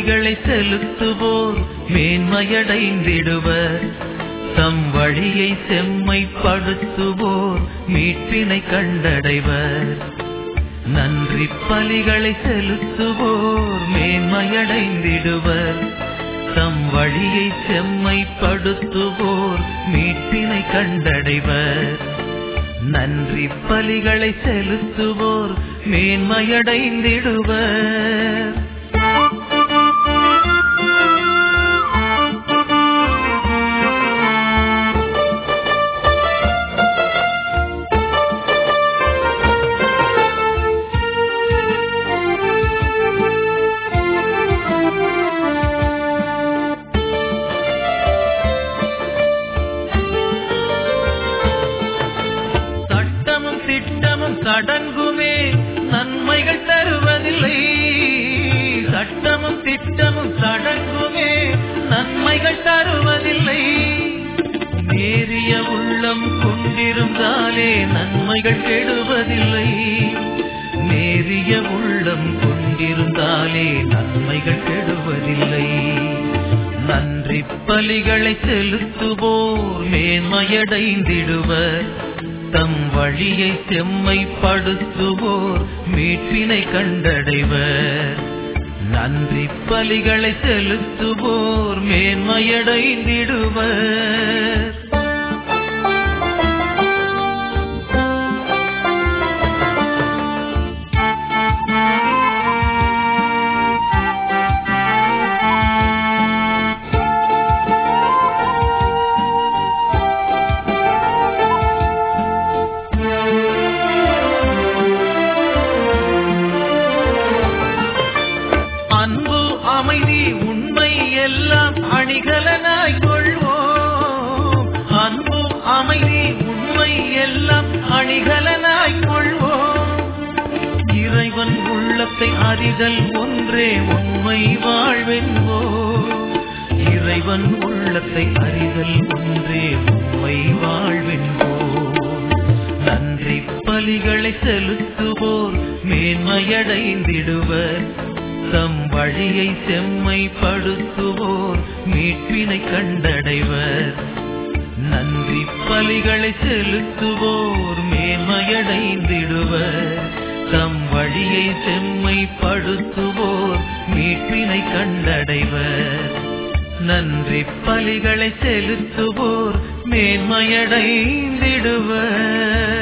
பலிகளை செலுத்துவோர் மேன்மையடைந்திடுவர் தம் வழியை செம்மைப்படுத்துவோர் மீட்பினை கண்டடைவர் நன்றி பலிகளை செலுத்துவோர் மேன்மையடைந்திடுவர் தம் வழியை செம்மைப்படுத்துவோர் மீட்பினை கண்டடைவர் நன்றி பலிகளை செலுத்துவோர் மேன்மையடைந்திடுவர் சட்டமும் திட்டமும் சடங்குமே நன்மைகள் தருவதில்லை சட்டமும் திட்டமும் சடங்குமே நன்மைகள் தருவதில்லை நேரிய உள்ளம் கொண்டிருந்தாலே நன்மைகள் கெடுவதில்லை நேரிய உள்ளம் கொண்டிருந்தாலே நன்மைகள் கெடுவதில்லை நன்றி பலிகளை செலுத்துவோர் மேன்மையடைந்திடுவர் தம் வழியை செம்மைப்படுத்துவோர் மீட்பினை கண்டடைவர் நன்றி பலிகளை செலுத்துவோர் மேன்மையடைந்திடுவர் அன்பு அமைதி உண்மை எல்லாம் அணிகலனாய் கொள்வோம் அன்பு அமைதி உண்மை எல்லாம் அணிகலனாய் கொள்வோம் இறைவன் உள்ளத்தை அறிதல் ஒன்றே உண்மை வாழ்வென்போ இறைவன் உள்ளத்தை அறிதல் ஒன்றே உண்மை வாழ்வென்போ நன்றி பலிகளை செலுத்துவோர் மேன்மையடைந்திடுவர் தம் வழியை செம்மைப்படுத்துவோர் மீட்பினை கண்டடைவர் நன்றி பலிகளை செலுத்துவோர் மேன்மையடைந்திடுவர் தம் வழியை செம்மைப்படுத்துவோர் மீட்பினை கண்டடைவர் நன்றி பலிகளை செலுத்துவோர் மேன்மையடைந்திடுவர்